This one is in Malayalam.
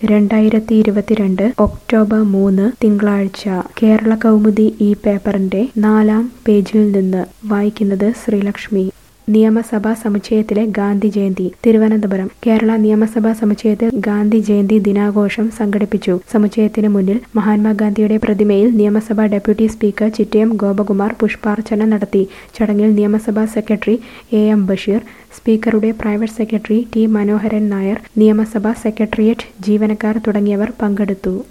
രണ്ടായിരത്തി ഇരുപത്തിരണ്ട് ഒക്ടോബർ മൂന്ന് തിങ്കളാഴ്ച കേരള കൗമുദി ഈ പേപ്പറിന്റെ നാലാം പേജിൽ നിന്ന് വായിക്കുന്നത് ശ്രീലക്ഷ്മി നിയമസഭാ സമുച്ചയത്തിലെ ഗാന്ധി ജയന്തി തിരുവനന്തപുരം കേരള നിയമസഭാ സമുച്ചയത്തിൽ ഗാന്ധി ജയന്തി ദിനാഘോഷം സംഘടിപ്പിച്ചു സമുച്ചയത്തിന് മുന്നിൽ മഹാത്മാഗാന്ധിയുടെ പ്രതിമയിൽ നിയമസഭാ ഡെപ്യൂട്ടി സ്പീക്കർ ചിറ്റയം ഗോപകുമാർ പുഷ്പാർച്ചന നടത്തി ചടങ്ങിൽ നിയമസഭാ സെക്രട്ടറി എ എം ബഷീർ സ്പീക്കറുടെ private secretary T Manoharan Nair നിയമസഭാ സെക്രട്ടേറിയറ്റ് ജീവനക്കാർ തുടങ്ങിയവർ പങ്കെടുത്തു